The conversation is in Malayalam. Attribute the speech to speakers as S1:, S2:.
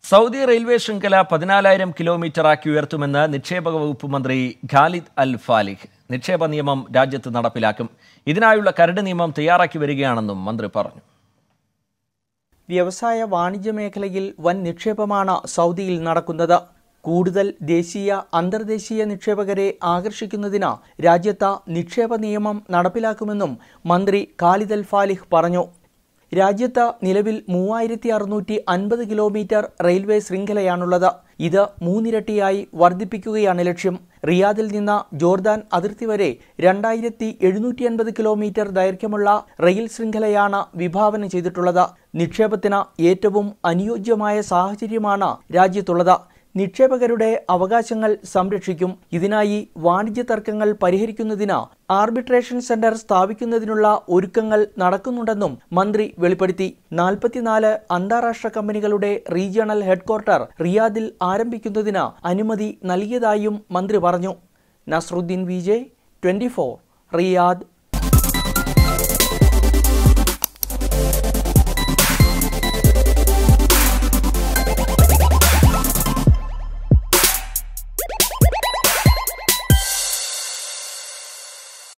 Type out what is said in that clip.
S1: സൗദി റെയിൽവേ ശൃംഖല പതിനാലായിരം കിലോമീറ്ററാക്കി ഉയർത്തുമെന്ന് നിക്ഷേപക വകുപ്പ് മന്ത്രി ഖാലിദ് അൽ ഫാലിഹ് നിക്ഷേപ നിയമം രാജ്യത്ത് നടപ്പിലാക്കും ഇതിനായുള്ള കരട് നിയമം തയ്യാറാക്കി വരികയാണെന്നും മന്ത്രി പറഞ്ഞു
S2: വ്യവസായ വാണിജ്യ മേഖലയിൽ വൻ നിക്ഷേപമാണ് സൗദിയിൽ നടക്കുന്നത് കൂടുതൽ ദേശീയ അന്തർദേശീയ നിക്ഷേപകരെ ആകർഷിക്കുന്നതിന് രാജ്യത്ത് നിക്ഷേപ നിയമം നടപ്പിലാക്കുമെന്നും മന്ത്രി ഖാലിദ് അൽ ഫാലിഹ് പറഞ്ഞു രാജ്യത്ത് നിലവിൽ മൂവായിരത്തി അറുന്നൂറ്റി അൻപത് കിലോമീറ്റർ റെയിൽവേ ശൃംഖലയാണുള്ളത് ഇത് മൂന്നിരട്ടിയായി വർദ്ധിപ്പിക്കുകയാണ് ലക്ഷ്യം റിയാദിൽ നിന്ന് ജോർദാൻ അതിർത്തി വരെ രണ്ടായിരത്തി എഴുന്നൂറ്റി അൻപത് കിലോമീറ്റർ ദൈർഘ്യമുള്ള റെയിൽ ശൃംഖലയാണ് വിഭാവനം ചെയ്തിട്ടുള്ളത് നിക്ഷേപത്തിന് ഏറ്റവും അനുയോജ്യമായ സാഹചര്യമാണ് രാജ്യത്തുള്ളത് നിക്ഷേപകരുടെ അവകാശങ്ങൾ സംരക്ഷിക്കും ഇതിനായി വാണിജ്യ തർക്കങ്ങൾ പരിഹരിക്കുന്നതിന് ആർബിട്രേഷൻ സെന്റർ സ്ഥാപിക്കുന്നതിനുള്ള ഒരുക്കങ്ങൾ നടക്കുന്നുണ്ടെന്നും മന്ത്രി വെളിപ്പെടുത്തി നാൽപ്പത്തിനാല് അന്താരാഷ്ട്ര കമ്പനികളുടെ റീജിയണൽ ഹെഡ്ക്വാർട്ടർ റിയാദിൽ ആരംഭിക്കുന്നതിന് അനുമതി നൽകിയതായും മന്ത്രി പറഞ്ഞു നസ്രുദ്ദീൻ വിജയ് ട്വന്റി റിയാദ്